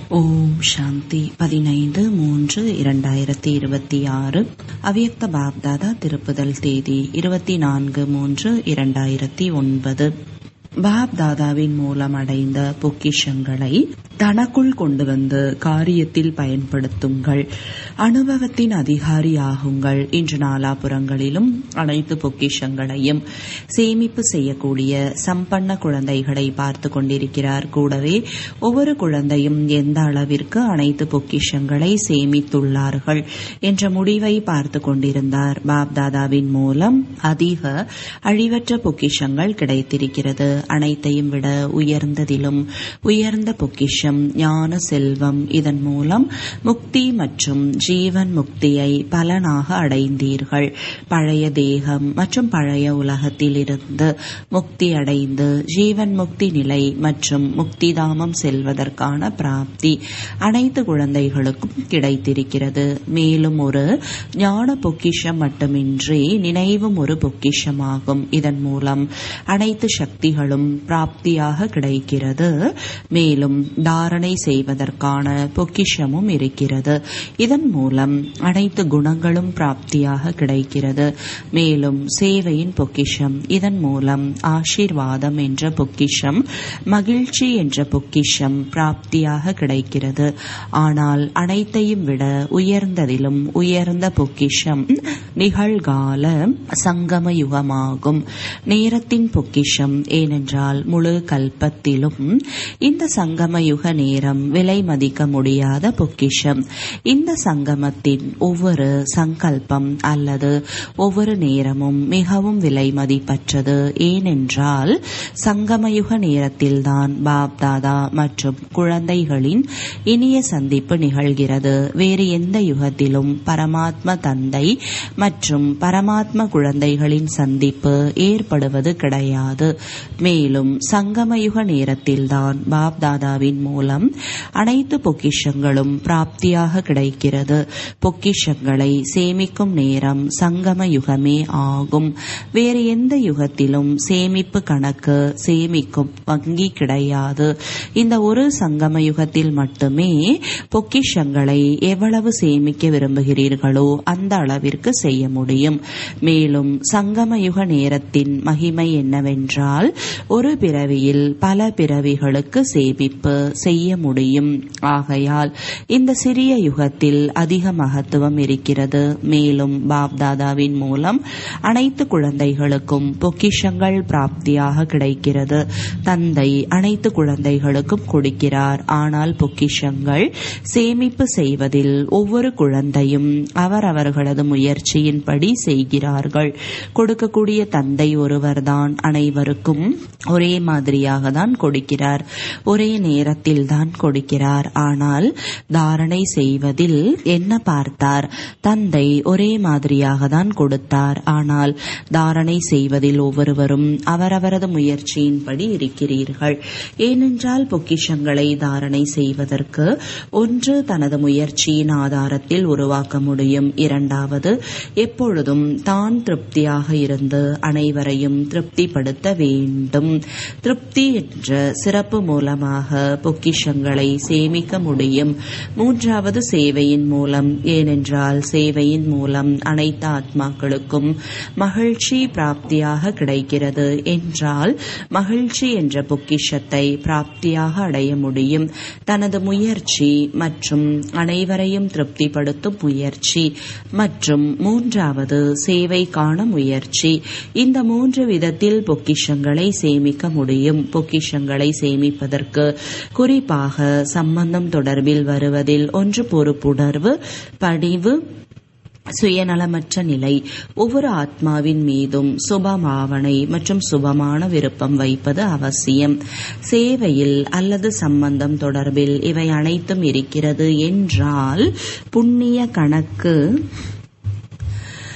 ஓம் சாந்தி பதினைந்து மூன்று இரண்டாயிரத்தி இருபத்தி ஆறு அவ்யக்த பாப்தாதா திருப்புதல் தேதி இருபத்தி நான்கு மூன்று இரண்டாயிரத்தி ஒன்பது பாப் தாதாவின் மூலம் அடைந்த பொக்கிஷங்களை தனக்குள் கொண்டு வந்து காரியத்தில் பயன்படுத்துங்கள் அனுபவத்தின் அதிகாரியாகுங்கள் இன்று நாலாபுறங்களிலும் அனைத்து பொக்கிஷங்களையும் சேமிப்பு செய்யக்கூடிய சம்பன்ன குழந்தைகளை பார்த்து கொண்டிருக்கிறார் கூடவே ஒவ்வொரு குழந்தையும் எந்த அளவிற்கு அனைத்து பொக்கிஷங்களை சேமித்துள்ளார்கள் என்ற முடிவை பார்த்து கொண்டிருந்தார் பாப் தாதாவின் மூலம் அதிக அழிவற்ற பொக்கிஷங்கள் கிடைத்திருக்கிறது அனைத்தையும் விட உயர்ந்ததிலும் உயர்ந்த பொக்கிஷம் ஞான செல்வம் இதன் மூலம் முக்தி மற்றும் ஜீவன் முக்தியை பலனாக அடைந்தீர்கள் பழைய தேகம் மற்றும் பழைய உலகத்தில் இருந்து முக்தி அடைந்து ஜீவன் முக்தி நிலை மற்றும் முக்திதாமம் செல்வதற்கான பிராப்தி அனைத்து குழந்தைகளுக்கும் கிடைத்திருக்கிறது மேலும் ஒரு ஞான பொக்கிஷம் மட்டுமின்றி நினைவும் ஒரு பொக்கிஷமாகும் இதன் மூலம் அனைத்து சக்திகளும் பிராப்தியாக கிடைக்கிறது மேலும் தாரணை செய்வதற்கான பொக்கிஷமும் இருக்கிறது இதன் மூலம் அனைத்து குணங்களும் பிராப்தியாக கிடைக்கிறது மேலும் சேவையின் பொக்கிஷம் இதன் மூலம் ஆசீர்வாதம் என்ற பொக்கிஷம் மகிழ்ச்சி என்ற பொக்கிஷம் பிராப்தியாக கிடைக்கிறது ஆனால் அனைத்தையும் விட உயர்ந்ததிலும் உயர்ந்த பொக்கிஷம் நிகழ்கால சங்கம யுகமாகும் நேரத்தின் பொக்கிஷம் ஏனென்றால் முழு கல்பத்திலும் இந்த சங்கம யுக நேரம் விலை மதிக்க முடியாத பொக்கிஷம் இந்த சங்கமத்தின் ஒவ்வொரு சங்கல்பம் அல்லது ஒவ்வொரு நேரமும் மிகவும் விலை மதிப்பற்றது ஏனென்றால் சங்கமயுக நேரத்தில்தான் பாப் தாதா மற்றும் குழந்தைகளின் இனிய சந்திப்பு நிகழ்கிறது வேறு எந்த யுகத்திலும் பரமாத்ம தந்தை மற்றும் பரமாத்ம குழந்தைகளின் சந்திப்பு ஏற்படுவது கிடையாது மேலும் சங்கமயுக நேரத்தில்தான் பாப் தாதாவின் மூலம் அனைத்து பொக்கிஷங்களும் பிராப்தியாக கிடைக்கிறது பொக்கிஷங்களை சேமிக்கும் நேரம் சங்கம யுகமே ஆகும் வேறு எந்த யுகத்திலும் சேமிப்பு கணக்கு சேமிக்கும் வங்கி கிடையாது இந்த ஒரு சங்கம யுகத்தில் மட்டுமே பொக்கிஷங்களை எவ்வளவு சேமிக்க விரும்புகிறீர்களோ அந்த அளவிற்கு செய்ய முடியும் மேலும் சங்கம யுக நேரத்தின் மகிமை என்னவென்றால் ஒரு பிறவியில் பல பிறவிகளுக்கு சேமிப்பு செய்ய முடியும் ஆகையால் இந்த சிறிய யுகத்தில் அதிக மகத்துவம் இருக்கிறது மேலும் பாப்தாதாவின் மூலம் அனைத்து குழந்தைகளுக்கும் பொக்கிஷங்கள் பிராப்தியாக கிடைக்கிறது தந்தை அனைத்து குழந்தைகளுக்கும் கொடுக்கிறார் ஆனால் பொக்கிஷங்கள் சேமிப்பு செய்வதில் ஒவ்வொரு குழந்தையும் அவரவர்களது முயற்சியின்படி செய்கிறார்கள் கொடுக்கக்கூடிய தந்தை ஒருவர்தான் அனைவருக்கும் ஒரே மாதிரியாக தான் கொடுக்கிறார் ஒரே நேரத்தில் தான் கொடுக்கிறார் ஆனால் தாரணை செய்வதில் என்ன பார்த்தார் தந்தை ஒரே மாதிரியாக தான் கொடுத்தார் ஆனால் தாரணை செய்வதில் ஒவ்வொருவரும் அவரவரது முயற்சியின்படி இருக்கிறீர்கள் ஏனென்றால் பொக்கிஷங்களை தாரணை செய்வதற்கு ஒன்று தனது முயற்சியின் ஆதாரத்தில் உருவாக்க முடியும் இரண்டாவது எப்பொழுதும் தான் திருப்தியாக இருந்து அனைவரையும் திருப்திப்படுத்த வேண்டும் திருப்தி என்ற சிறப்பு மூலமாக பொக்கிஷங்களை சேமிக்க முடியும் மூன்றாவது சேவையின் மூலம் ஏனென்றால் சேவையின் மூலம் அனைத்து ஆத்மாக்களுக்கும் மகிழ்ச்சி பிராப்தியாக கிடைக்கிறது என்றால் மகிழ்ச்சி என்ற பொக்கிஷத்தை பிராப்தியாக அடைய முடியும் தனது முயற்சி மற்றும் அனைவரையும் திருப்திப்படுத்தும் முயற்சி மற்றும் மூன்றாவது சேவைக்கான முயற்சி இந்த மூன்று விதத்தில் பொக்கிஷங்களை சேமிக்க முடியும் பொக்கிஷங்களை சேமிப்பதற்கு குறிப்பாக சம்பந்தம் தொடர்பில் வருவதில் ஒன்று பொறுப்புணர்வு படிவு சுயநலமற்ற நிலை ஒவ்வொரு ஆத்மாவின் மீதும் சுபமாவனை மற்றும் சுபமான விருப்பம் வைப்பது அவசியம் சேவையில் அல்லது சம்பந்தம் தொடர்பில் இவை அனைத்தும் இருக்கிறது என்றால் புண்ணிய கணக்கு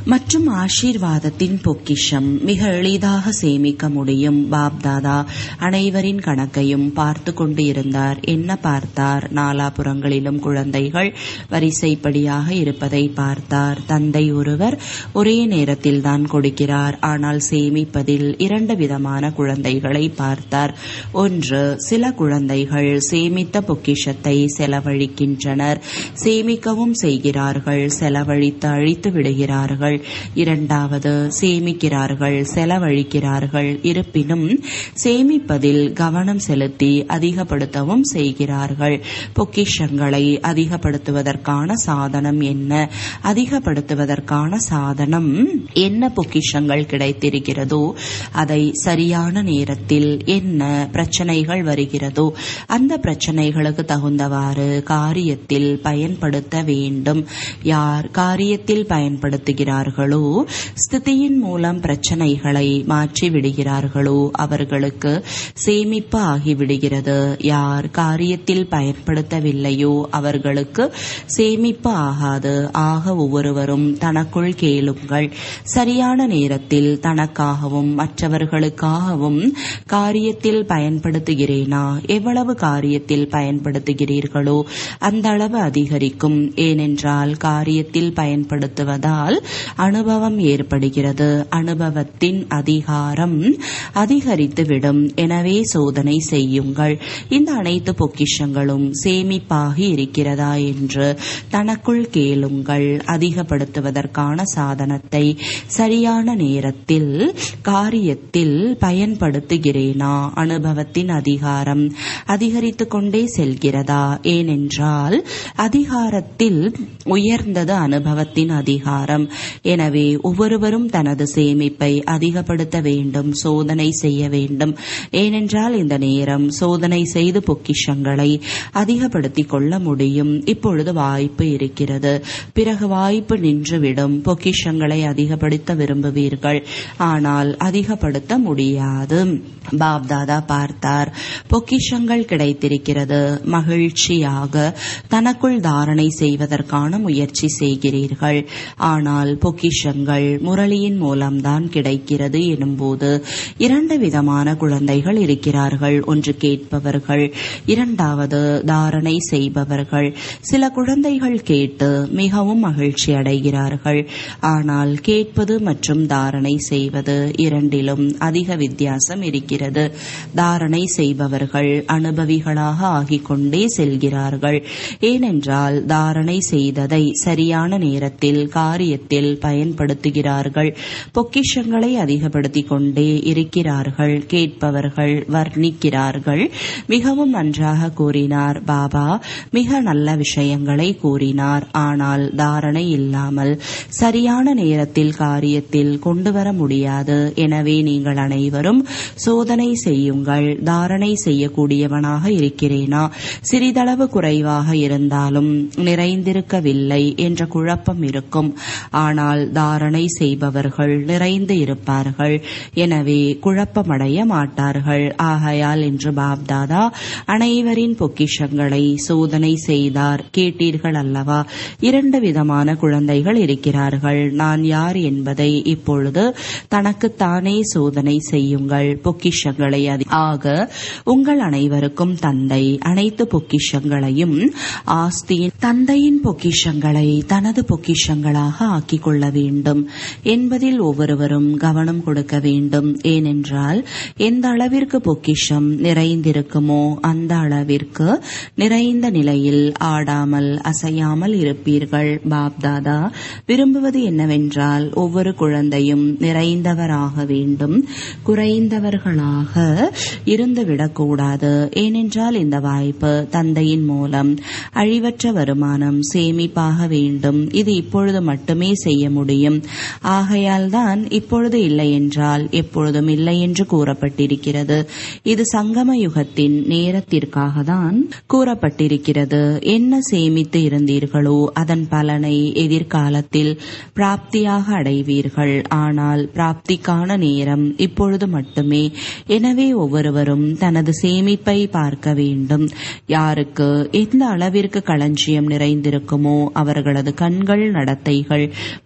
மற்றும் ஆசீர்வாதத்தின் பொக்கிஷம் மிக எளிதாக சேமிக்க முடியும் பாப்தாதா அனைவரின் கணக்கையும் பார்த்து கொண்டு இருந்தார் என்ன பார்த்தார் நாலாபுறங்களிலும் குழந்தைகள் வரிசைப்படியாக இருப்பதை பார்த்தார் தந்தை ஒருவர் ஒரே நேரத்தில் தான் கொடுக்கிறார் ஆனால் சேமிப்பதில் இரண்டு விதமான குழந்தைகளை பார்த்தார் ஒன்று சில குழந்தைகள் சேமித்த பொக்கிஷத்தை செலவழிக்கின்றனர் சேமிக்கவும் செய்கிறார்கள் செலவழித்து அழித்து விடுகிறார்கள் இரண்டாவது சேமிக்கிறார்கள் செலவழிக்கிறார்கள் இருப்பினும் சேமிப்பதில் கவனம் செலுத்தி அதிகப்படுத்தவும் செய்கிறார்கள் பொக்கிஷங்களை அதிகப்படுத்துவதற்கான சாதனம் என்ன அதிகப்படுத்துவதற்கான சாதனம் என்ன பொக்கிஷங்கள் கிடைத்திருக்கிறதோ அதை சரியான நேரத்தில் என்ன பிரச்சனைகள் வருகிறதோ அந்த பிரச்சனைகளுக்கு தகுந்தவாறு காரியத்தில் பயன்படுத்த வேண்டும் யார் காரியத்தில் பயன்படுத்துகிறார்களோ ஸ்திதியின் மூலம் பிரச்சனைகளை மாற்றி விடுகிறார்களோ அவர்களுக்கு சேமிப்பு ஆகிவிடுகிறது யார் காரியத்தில் பயன்படுத்தவில்லையோ அவர்களுக்கு சேமிப்பு ஆகாது ஆக ஒவ்வொருவரும் தனக்குள் கேளுங்கள் சரியான நேரத்தில் தனக்காகவும் மற்றவர்களுக்காகவும் காரியத்தில் பயன்படுத்துகிறேனா எவ்வளவு காரியத்தில் பயன்படுத்துகிறீர்களோ அந்த அளவு அதிகரிக்கும் ஏனென்றால் காரியத்தில் பயன்படுத்துவதால் அனுபவம் ஏற்படுகிறது அனுபவத்தின் அதிகாரம் அதிகரித்துவிடும் எனவே சோதனை செய்யுங்கள் இந்த அனைத்து பொக்கிஷங்களும் சேமிப்பாகி இருக்கிறதா என்று தனக்குள் கேளுங்கள் அதிகப்படுத்துவதற்கான சாதனத்தை சரியான நேரத்தில் காரியத்தில் பயன்படுத்துகிறேனா அனுபவத்தின் அதிகாரம் அதிகரித்து கொண்டே செல்கிறதா ஏனென்றால் அதிகாரத்தில் உயர்ந்தது அனுபவத்தின் அதிகாரம் எனவே ஒவ்வொருவரும் தனது சேமிப்பை அதிகப்படுத்த வேண்டும் சோதனை செய்ய வேண்டும் ஏனென்றால் இந்த நேரம் சோதனை செய்து பொக்கிஷங்களை அதிகப்படுத்திக் கொள்ள முடியும் இப்பொழுது வாய்ப்பு இருக்கிறது பிறகு வாய்ப்பு நின்றுவிடும் பொக்கிஷங்களை அதிகப்படுத்த விரும்புவீர்கள் ஆனால் அதிகப்படுத்த முடியாது பாப்தாதா பார்த்தார் பொக்கிஷங்கள் கிடைத்திருக்கிறது மகிழ்ச்சியாக தனக்குள் தாரணை செய்வதற்கான முயற்சி செய்கிறீர்கள் ஆனால் பொக்கிஷங்கள் முரளியின் மூலம்தான் கிடைக்கிறது எனும்போது இரண்டு விதமான குழந்தைகள் இருக்கிறார்கள் ஒன்று கேட்பவர்கள் இரண்டாவது தாரணை செய்பவர்கள் சில குழந்தைகள் கேட்டு மிகவும் மகிழ்ச்சி அடைகிறார்கள் ஆனால் கேட்பது மற்றும் தாரணை செய்வது இரண்டிலும் அதிக வித்தியாசம் இருக்கிறது தாரணை செய்பவர்கள் அனுபவிகளாக ஆகிக் கொண்டே செல்கிறார்கள் ஏனென்றால் தாரணை செய்ததை சரியான நேரத்தில் காரியத்தில் பயன்படுத்துகிறார்கள் பொக்கிஷங்களை அதிகப்படுத்திக் கொண்டே இருக்கிறார்கள் கேட்பவர்கள் வர்ணிக்கிறார்கள் மிகவும் நன்றாக கூறினார் பாபா மிக நல்ல விஷயங்களை கூறினார் ஆனால் தாரணை இல்லாமல் சரியான நேரத்தில் காரியத்தில் கொண்டு வர முடியாது எனவே நீங்கள் அனைவரும் சோதனை செய்யுங்கள் தாரணை செய்யக்கூடியவனாக இருக்கிறேனா சிறிதளவு குறைவாக இருந்தாலும் நிறைந்திருக்கவில்லை என்ற குழப்பம் இருக்கும் ஆனால் தாரணை செய்பவர்கள் நிறைந்து இருப்பார்கள் எனவே குழப்பமடைய மாட்டார்கள் ஆகையால் என்று பாப்தாதா அனைவரின் பொக்கிஷங்களை சோதனை செய்தார் கேட்டீர்கள் அல்லவா இரண்டு விதமான குழந்தைகள் இருக்கிறார்கள் நான் யார் என்பதை இப்பொழுது தனக்குத்தானே சோதனை செய்யுங்கள் பொக்கிஷங்களை ஆக உங்கள் அனைவருக்கும் தந்தை அனைத்து பொக்கிஷங்களையும் ஆஸ்தியின் தந்தையின் பொக்கிஷங்களை தனது பொக்கிஷங்களாக ஆக்கிக் கொள்ள வேண்டும் என்பதில் ஒவ்வொருவரும் கவனம் கொடுக்க வேண்டும் ஏனென்றால் எந்த அளவிற்கு பொக்கிஷம் நிறைந்திருக்குமோ அந்த அளவிற்கு நிறைந்த நிலையில் ஆடாமல் அசையாமல் இருப்பீர்கள் பாப்தாதா விரும்புவது என்னவென்றால் ஒவ்வொரு குழந்தையும் நிறைந்தவராக வேண்டும் குறைந்தவர்களாக இருந்துவிடக்கூடாது ஏனென்றால் இந்த வாய்ப்பு தந்தையின் மூலம் அழிவற்ற வருமானம் சேமிப்பாக வேண்டும் இது இப்பொழுது மட்டுமே செய்ய முடியும் ஆகையால் தான் இப்பொழுது இல்லை என்றால் எப்பொழுதும் இல்லை என்று கூறப்பட்டிருக்கிறது இது சங்கம யுகத்தின் நேரத்திற்காக தான் கூறப்பட்டிருக்கிறது என்ன சேமித்து இருந்தீர்களோ அதன் பலனை எதிர்காலத்தில் பிராப்தியாக அடைவீர்கள் ஆனால் பிராப்திக்கான நேரம் இப்பொழுது மட்டுமே எனவே ஒவ்வொருவரும் தனது சேமிப்பை பார்க்க வேண்டும் யாருக்கு எந்த அளவிற்கு களஞ்சியம் நிறைந்திருக்குமோ அவர்களது கண்கள் நடத்தைகள்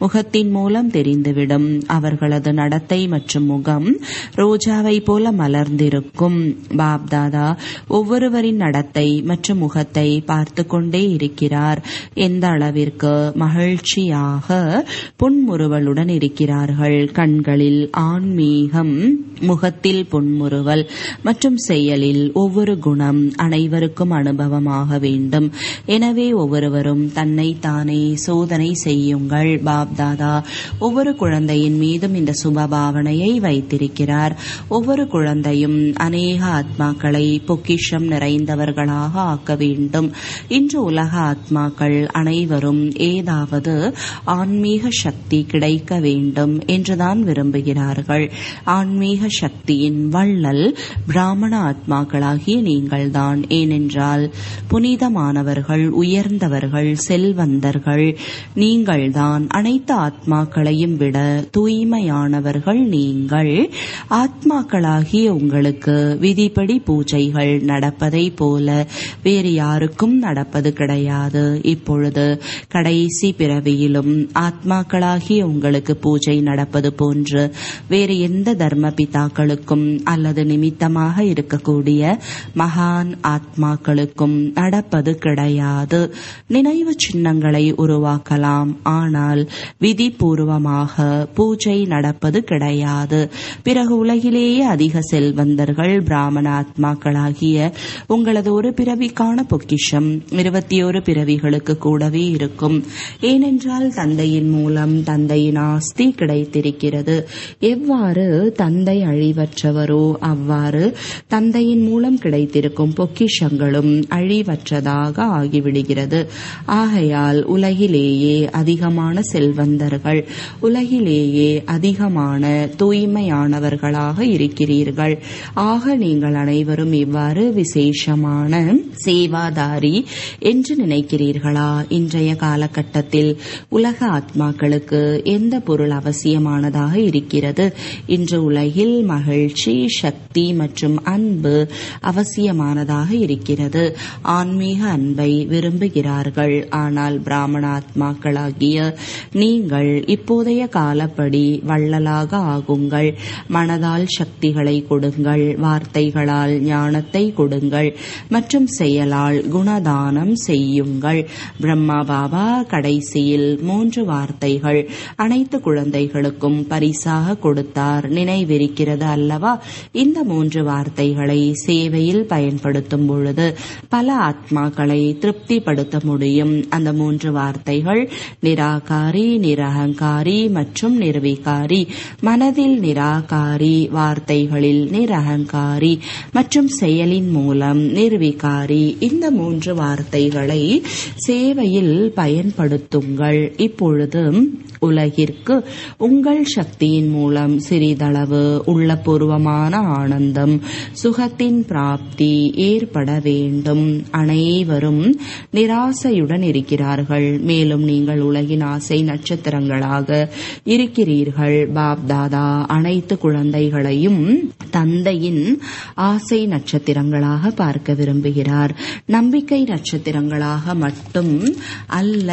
முகத்தின் மூலம் தெரிந்துவிடும் அவர்களது நடத்தை மற்றும் முகம் ரோஜாவை போல மலர்ந்திருக்கும் பாப்தாதா ஒவ்வொருவரின் நடத்தை மற்றும் முகத்தை பார்த்து கொண்டே இருக்கிறார் எந்த அளவிற்கு மகிழ்ச்சியாக புன்முறுவலுடன் இருக்கிறார்கள் கண்களில் ஆன்மீகம் முகத்தில் புன்முறுவல் மற்றும் செயலில் ஒவ்வொரு குணம் அனைவருக்கும் அனுபவமாக வேண்டும் எனவே ஒவ்வொருவரும் தன்னை தானே சோதனை செய்யுங்கள் பாப்தாதா ஒவ்வொரு குழந்தையின் மீதும் இந்த சுபபாவனையை வைத்திருக்கிறார் ஒவ்வொரு குழந்தையும் அநேக ஆத்மாக்களை பொக்கிஷம் நிறைந்தவர்களாக ஆக்க வேண்டும் இன்று உலக ஆத்மாக்கள் அனைவரும் ஏதாவது ஆன்மீக சக்தி கிடைக்க வேண்டும் என்றுதான் விரும்புகிறார்கள் ஆன்மீக சக்தியின் வள்ளல் பிராமண ஆத்மாக்களாகிய நீங்கள்தான் ஏனென்றால் புனிதமானவர்கள் உயர்ந்தவர்கள் செல்வந்தர்கள் நீங்கள்தான் அனைத்து ஆத்மாக்களையும் விட தூய்மையானவர்கள் நீங்கள் ஆத்மாக்களாகிய உங்களுக்கு விதிப்படி பூஜைகள் நடப்பதை போல வேறு யாருக்கும் நடப்பது கிடையாது இப்பொழுது கடைசி பிறவியிலும் ஆத்மாக்களாகிய உங்களுக்கு பூஜை நடப்பது போன்று வேறு எந்த தர்ம பிதாக்களுக்கும் அல்லது நிமித்தமாக இருக்கக்கூடிய மகான் ஆத்மாக்களுக்கும் நடப்பது கிடையாது நினைவு சின்னங்களை உருவாக்கலாம் ஆனால் விதிபூர்வமாக பூஜை நடப்பது கிடையாது பிறகு உலகிலேயே அதிக செல்வந்தர்கள் பிராமண ஆத்மாக்களாகிய உங்களது ஒரு பிறவிக்கான பொக்கிஷம் இருபத்தி ஒரு பிறவிகளுக்கு கூடவே இருக்கும் ஏனென்றால் தந்தையின் மூலம் தந்தையின் ஆஸ்தி கிடைத்திருக்கிறது எவ்வாறு தந்தை அழிவற்றவரோ அவ்வாறு தந்தையின் மூலம் கிடைத்திருக்கும் பொக்கிஷங்களும் அழிவற்றதாக ஆகிவிடுகிறது ஆகையால் உலகிலேயே அதிகமான செல்வந்தர்கள் உலகிலேயே அதிகமான தூய்மையானவர்களாக இருக்கிறீர்கள் ஆக நீங்கள் அனைவரும் இவ்வாறு விசேஷமான சேவாதாரி என்று நினைக்கிறீர்களா இன்றைய காலகட்டத்தில் உலக ஆத்மாக்களுக்கு எந்த பொருள் அவசியமானதாக இருக்கிறது இன்று உலகில் மகிழ்ச்சி சக்தி மற்றும் அன்பு அவசியமானதாக இருக்கிறது ஆன்மீக அன்பை விரும்புகிறார்கள் ஆனால் பிராமண ஆத்மாக்களாகிய நீங்கள் இப்போதைய காலப்படி வள்ளலாக ஆகுங்கள் மனதால் சக்திகளை கொடுங்கள் வார்த்தைகளால் ஞானத்தை கொடுங்கள் மற்றும் செயலால் குணதானம் செய்யுங்கள் பிரம்மா பாபா கடைசியில் மூன்று வார்த்தைகள் அனைத்து குழந்தைகளுக்கும் பரிசாக கொடுத்தார் நினைவிருக்கிறது அல்லவா இந்த மூன்று வார்த்தைகளை சேவையில் பயன்படுத்தும் பொழுது பல ஆத்மாக்களை திருப்திப்படுத்த முடியும் அந்த மூன்று வார்த்தைகள் நிராகாரி நிரகங்காரி மற்றும் நிர்விகாரி மனதில் நிராகாரி வார்த்தைகளில் நிரகங்காரி மற்றும் செயலின் மூலம் நிர்விகாரி இந்த மூன்று வார்த்தைகளை சேவையில் பயன்படுத்துங்கள் இப்பொழுது உலகிற்கு உங்கள் சக்தியின் மூலம் சிறிதளவு உள்ளபூர்வமான ஆனந்தம் சுகத்தின் பிராப்தி ஏற்பட வேண்டும் அனைவரும் நிராசையுடன் இருக்கிறார்கள் மேலும் நீங்கள் உலகின் ஆசை நட்சத்திரங்களாக இருக்கிறீர்கள் பாப் தாதா அனைத்து குழந்தைகளையும் தந்தையின் ஆசை நட்சத்திரங்களாக பார்க்க விரும்புகிறார் நம்பிக்கை நட்சத்திரங்களாக மட்டும் அல்ல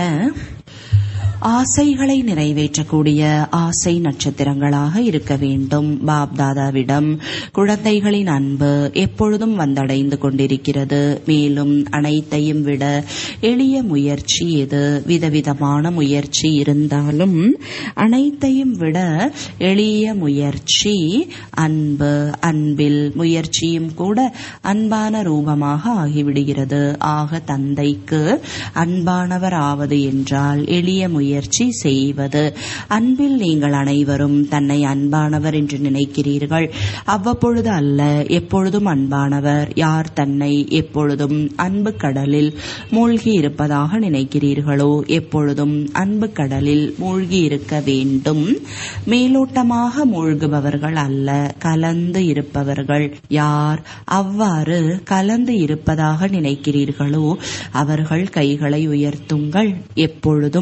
ஆசைகளை நிறைவேற்றக்கூடிய ஆசை நட்சத்திரங்களாக இருக்க வேண்டும் பாப் தாதாவிடம் குழந்தைகளின் அன்பு எப்பொழுதும் வந்தடைந்து கொண்டிருக்கிறது மேலும் அனைத்தையும் விட எளிய முயற்சி எது விதவிதமான முயற்சி இருந்தாலும் அனைத்தையும் விட எளிய முயற்சி அன்பு அன்பில் முயற்சியும் கூட அன்பான ரூபமாக ஆகிவிடுகிறது ஆக தந்தைக்கு அன்பானவர் ஆவது என்றால் எளிய முயற்சி முயற்சி செய்வது அன்பில் நீங்கள் அனைவரும் தன்னை அன்பானவர் என்று நினைக்கிறீர்கள் அவ்வப்பொழுது அல்ல எப்பொழுதும் அன்பானவர் யார் தன்னை எப்பொழுதும் அன்பு கடலில் மூழ்கி இருப்பதாக நினைக்கிறீர்களோ எப்பொழுதும் அன்பு கடலில் மூழ்கி இருக்க வேண்டும் மேலோட்டமாக மூழ்குபவர்கள் அல்ல கலந்து இருப்பவர்கள் யார் அவ்வாறு கலந்து இருப்பதாக நினைக்கிறீர்களோ அவர்கள் கைகளை உயர்த்துங்கள் எப்பொழுதும் என்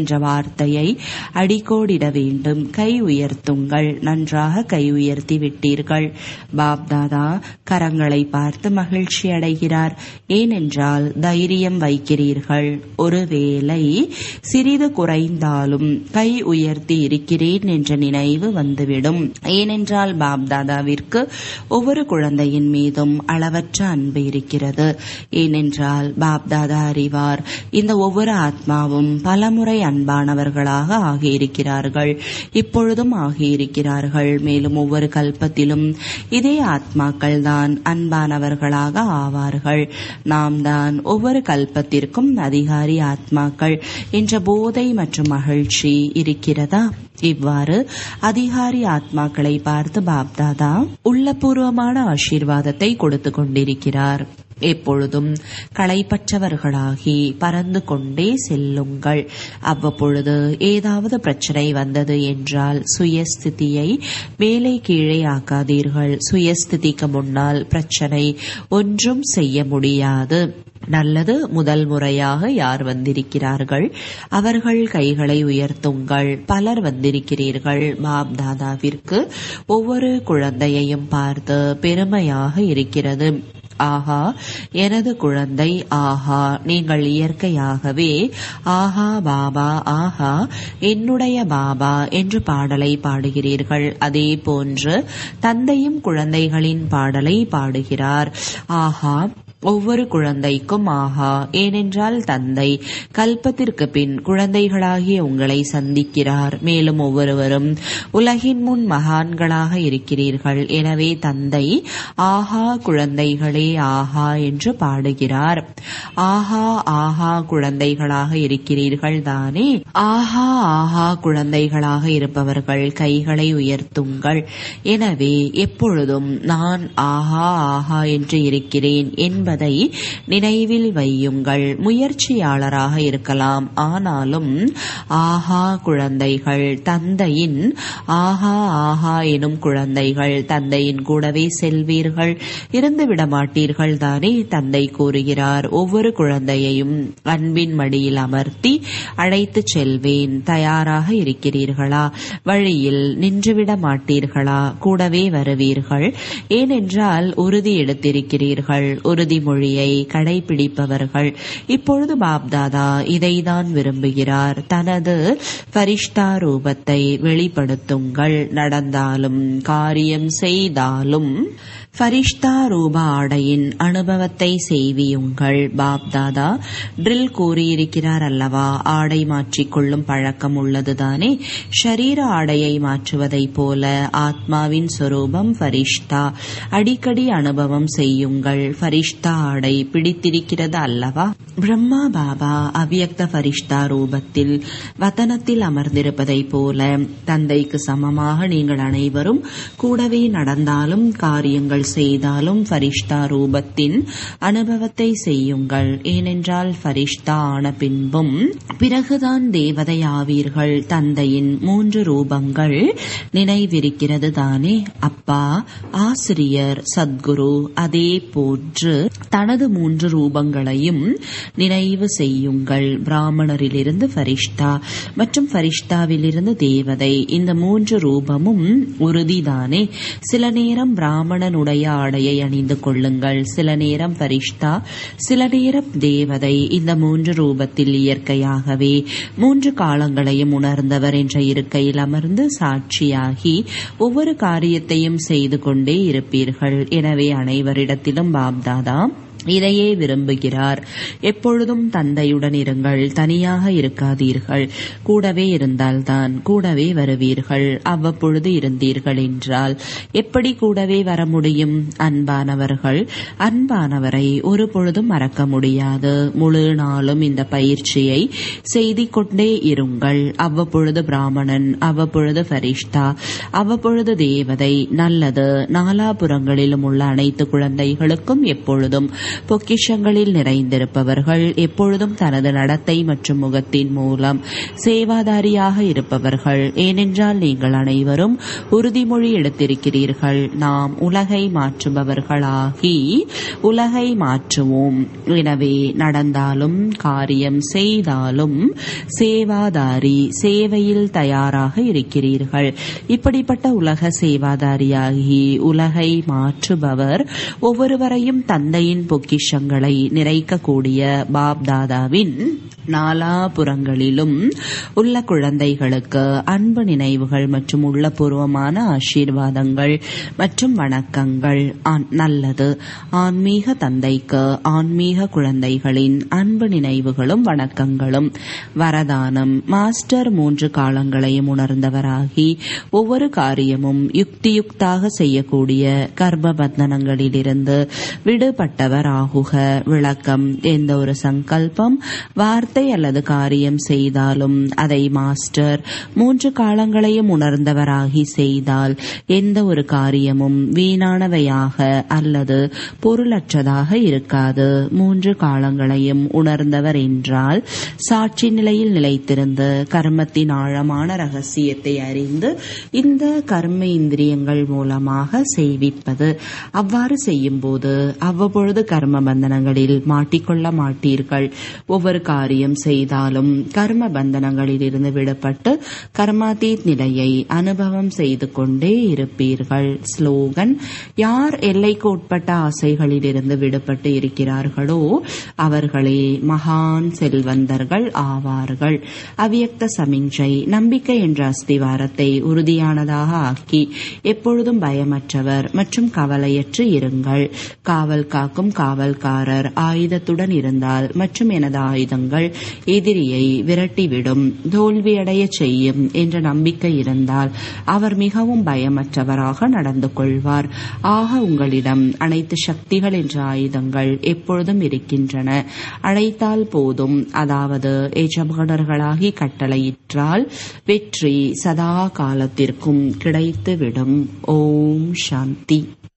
என்ற வார்த்தையை அடிக்கோடிட வேண்டும் கை உயர்த்துங்கள் நன்றாக கை உயர்த்தி விட்டீர்கள் பாப்தாதா கரங்களை பார்த்து மகிழ்ச்சி அடைகிறார் ஏனென்றால் தைரியம் வைக்கிறீர்கள் ஒருவேளை சிறிது குறைந்தாலும் கை உயர்த்தி இருக்கிறேன் என்ற நினைவு வந்துவிடும் ஏனென்றால் பாப்தாதாவிற்கு ஒவ்வொரு குழந்தையின் மீதும் அளவற்ற அன்பு இருக்கிறது ஏனென்றால் பாப்தாதா அறிவார் இந்த ஒவ்வொரு ஆத்மாவும் பலமுறை அன்பானவர்களாக ஆகியிருக்கிறார்கள் இப்பொழுதும் ஆகியிருக்கிறார்கள் மேலும் ஒவ்வொரு கல்பத்திலும் இதே ஆத்மாக்கள் தான் அன்பானவர்களாக ஆவார்கள் நாம் தான் ஒவ்வொரு கல்பத்திற்கும் அதிகாரி ஆத்மாக்கள் என்ற போதை மற்றும் மகிழ்ச்சி இருக்கிறதா இவ்வாறு அதிகாரி ஆத்மாக்களை பார்த்து பாப்தாதா உள்ளபூர்வமான ஆசீர்வாதத்தை கொடுத்து கொண்டிருக்கிறார் எப்பொழுதும் களைப்பற்றவர்களாகி பறந்து கொண்டே செல்லுங்கள் அவ்வப்பொழுது ஏதாவது பிரச்சனை வந்தது என்றால் சுயஸ்திதியை மேலே கீழே ஆக்காதீர்கள் சுயஸ்திதிக்கு முன்னால் பிரச்சனை ஒன்றும் செய்ய முடியாது நல்லது முதல் முறையாக யார் வந்திருக்கிறார்கள் அவர்கள் கைகளை உயர்த்துங்கள் பலர் வந்திருக்கிறீர்கள் பாப் தாதாவிற்கு ஒவ்வொரு குழந்தையையும் பார்த்து பெருமையாக இருக்கிறது ஆஹா எனது குழந்தை ஆஹா நீங்கள் இயற்கையாகவே ஆஹா பாபா ஆஹா என்னுடைய பாபா என்று பாடலை பாடுகிறீர்கள் அதே போன்று தந்தையும் குழந்தைகளின் பாடலை பாடுகிறார் ஆஹா ஒவ்வொரு குழந்தைக்கும் ஆஹா ஏனென்றால் தந்தை கல்பத்திற்கு பின் குழந்தைகளாகிய உங்களை சந்திக்கிறார் மேலும் ஒவ்வொருவரும் உலகின் முன் மகான்களாக இருக்கிறீர்கள் எனவே தந்தை ஆஹா குழந்தைகளே ஆஹா என்று பாடுகிறார் ஆஹா ஆஹா குழந்தைகளாக இருக்கிறீர்கள் தானே ஆஹா ஆஹா குழந்தைகளாக இருப்பவர்கள் கைகளை உயர்த்துங்கள் எனவே எப்பொழுதும் நான் ஆஹா ஆஹா என்று இருக்கிறேன் என்பதை நினைவில் வையுங்கள் முயற்சியாளராக இருக்கலாம் ஆனாலும் ஆஹா குழந்தைகள் தந்தையின் ஆஹா ஆஹா எனும் குழந்தைகள் தந்தையின் கூடவே செல்வீர்கள் இருந்து விட மாட்டீர்கள் தானே தந்தை கூறுகிறார் ஒவ்வொரு குழந்தையையும் அன்பின் மடியில் அமர்த்தி அழைத்து செல்வேன் தயாராக இருக்கிறீர்களா வழியில் நின்றுவிட மாட்டீர்களா கூடவே வருவீர்கள் ஏனென்றால் உறுதி எடுத்திருக்கிறீர்கள் உறுதிமொழியை கடைபிடிப்பவர்கள் இப்பொழுது பாப்தாதா இதைதான் விரும்புகிறார் தனது பரிஷ்டா ரூபத்தை வெளிப்படுத்துங்கள் நடந்தாலும் காரியம் செய்தாலும் ஃபரிஷ்தா ரூப ஆடையின் அனுபவத்தை செய்வியுங்கள் பாப்தாதா ட்ரில் கூறியிருக்கிறார் அல்லவா ஆடை மாற்றிக்கொள்ளும் பழக்கம் உள்ளதுதானே ஷரீர ஆடையை மாற்றுவதைப் போல ஆத்மாவின் சொரூபம் ஃபரிஷ்தா அடிக்கடி அனுபவம் செய்யுங்கள் ஃபரிஷ்தா ஆடை பிடித்திருக்கிறது அல்லவா பிரம்மா பாபா அவ்யக்த ஃபரிஷ்தா ரூபத்தில் வதனத்தில் அமர்ந்திருப்பதைப் போல தந்தைக்கு சமமாக நீங்கள் அனைவரும் கூடவே நடந்தாலும் காரியங்கள் செய்தாலும் ஃபரிஷ்தா ரூபத்தின் அனுபவத்தை செய்யுங்கள் ஏனென்றால் ஃபரிஷ்தா ஆன பின்பும் பிறகுதான் தேவதை ஆவீர்கள் தந்தையின் மூன்று ரூபங்கள் நினைவிருக்கிறது தானே அப்பா ஆசிரியர் சத்குரு அதே போன்று தனது மூன்று ரூபங்களையும் நினைவு செய்யுங்கள் பிராமணரிலிருந்து ஃபரிஷ்தா மற்றும் ஃபரிஷ்தாவிலிருந்து தேவதை இந்த மூன்று ரூபமும் உறுதிதானே சில நேரம் பிராமணனுடைய ஆடையை அணிந்து கொள்ளுங்கள் சில நேரம் ஃபரிஷ்தா சில நேரம் தேவதை இந்த மூன்று ரூபத்தில் இயற்கையாகவே மூன்று காலங்களையும் உணர்ந்தவர் என்ற இருக்கையில் அமர்ந்து சாட்சியாகி ஒவ்வொரு காரியத்தையும் செய்து கொண்டே இருப்பீர்கள் எனவே அனைவரிடத்திலும் பாப்தாதா இதையே விரும்புகிறார் எப்பொழுதும் தந்தையுடன் இருங்கள் தனியாக இருக்காதீர்கள் கூடவே இருந்தால்தான் கூடவே வருவீர்கள் அவ்வப்பொழுது இருந்தீர்கள் என்றால் எப்படி கூடவே வர முடியும் அன்பானவர்கள் அன்பானவரை ஒரு பொழுதும் மறக்க முடியாது முழு நாளும் இந்த பயிற்சியை செய்து கொண்டே இருங்கள் அவ்வப்பொழுது பிராமணன் அவ்வப்பொழுது ஃபரிஷ்தா அவ்வப்பொழுது தேவதை நல்லது நாலாபுறங்களிலும் உள்ள அனைத்து குழந்தைகளுக்கும் எப்பொழுதும் பொக்கிஷங்களில் நிறைந்திருப்பவர்கள் எப்பொழுதும் தனது நடத்தை மற்றும் முகத்தின் மூலம் சேவாதாரியாக இருப்பவர்கள் ஏனென்றால் நீங்கள் அனைவரும் உறுதிமொழி எடுத்திருக்கிறீர்கள் நாம் உலகை மாற்றுபவர்களாகி உலகை மாற்றுவோம் எனவே நடந்தாலும் காரியம் செய்தாலும் சேவாதாரி சேவையில் தயாராக இருக்கிறீர்கள் இப்படிப்பட்ட உலக சேவாதாரியாகி உலகை மாற்றுபவர் ஒவ்வொருவரையும் தந்தையின் பொக்கிஷங்களை நிறைக்கக்கூடிய பாப் தாதாவின் நாலாபுறங்களிலும் உள்ள குழந்தைகளுக்கு அன்பு நினைவுகள் மற்றும் உள்ளபூர்வமான ஆசீர்வாதங்கள் மற்றும் வணக்கங்கள் நல்லது ஆன்மீக தந்தைக்கு ஆன்மீக குழந்தைகளின் அன்பு நினைவுகளும் வணக்கங்களும் வரதானம் மாஸ்டர் மூன்று காலங்களையும் உணர்ந்தவராகி ஒவ்வொரு காரியமும் யுக்தியுக்தாக செய்யக்கூடிய கர்ப்ப பந்தனங்களிலிருந்து விடுபட்டவர் ஆகுக விளக்கம் எந்த ஒரு சங்கல்பம் வார்த்தை அல்லது காரியம் செய்தாலும் அதை மாஸ்டர் மூன்று காலங்களையும் உணர்ந்தவராகி செய்தால் எந்த ஒரு காரியமும் வீணானவையாக அல்லது பொருளற்றதாக இருக்காது மூன்று காலங்களையும் உணர்ந்தவர் என்றால் சாட்சி நிலையில் நிலைத்திருந்து கர்மத்தின் ஆழமான ரகசியத்தை அறிந்து இந்த கர்ம இந்திரியங்கள் மூலமாக செய்விப்பது அவ்வாறு செய்யும் போது அவ்வப்பொழுது கர்ம பந்தனங்களில் மாட்டிக்கொள்ள மாட்டீர்கள் ஒவ்வொரு காரியம் செய்தாலும் கர்ம பந்தனங்களில் இருந்து விடுபட்டு கர்மாதீத் நிலையை அனுபவம் செய்து கொண்டே இருப்பீர்கள் ஸ்லோகன் யார் எல்லைக்கு உட்பட்ட ஆசைகளில் இருந்து விடுபட்டு இருக்கிறார்களோ அவர்களே மகான் செல்வந்தர்கள் ஆவார்கள் அவ்வியக்த சமிஞ்சை நம்பிக்கை என்ற அஸ்திவாரத்தை உறுதியானதாக ஆக்கி எப்பொழுதும் பயமற்றவர் மற்றும் கவலையற்று இருங்கள் காவல் காக்கும் காவல்காரர் ஆயுதத்துடன் இருந்தால் மற்றும் எனது ஆயுதங்கள் எதிரியை விரட்டிவிடும் தோல்வியடைய செய்யும் என்ற நம்பிக்கை இருந்தால் அவர் மிகவும் பயமற்றவராக நடந்து கொள்வார் ஆக உங்களிடம் அனைத்து சக்திகள் என்ற ஆயுதங்கள் எப்பொழுதும் இருக்கின்றன அழைத்தால் போதும் அதாவது எஜமானர்களாகி கட்டளையிற்றால் வெற்றி சதா காலத்திற்கும் கிடைத்துவிடும் ஓம் சாந்தி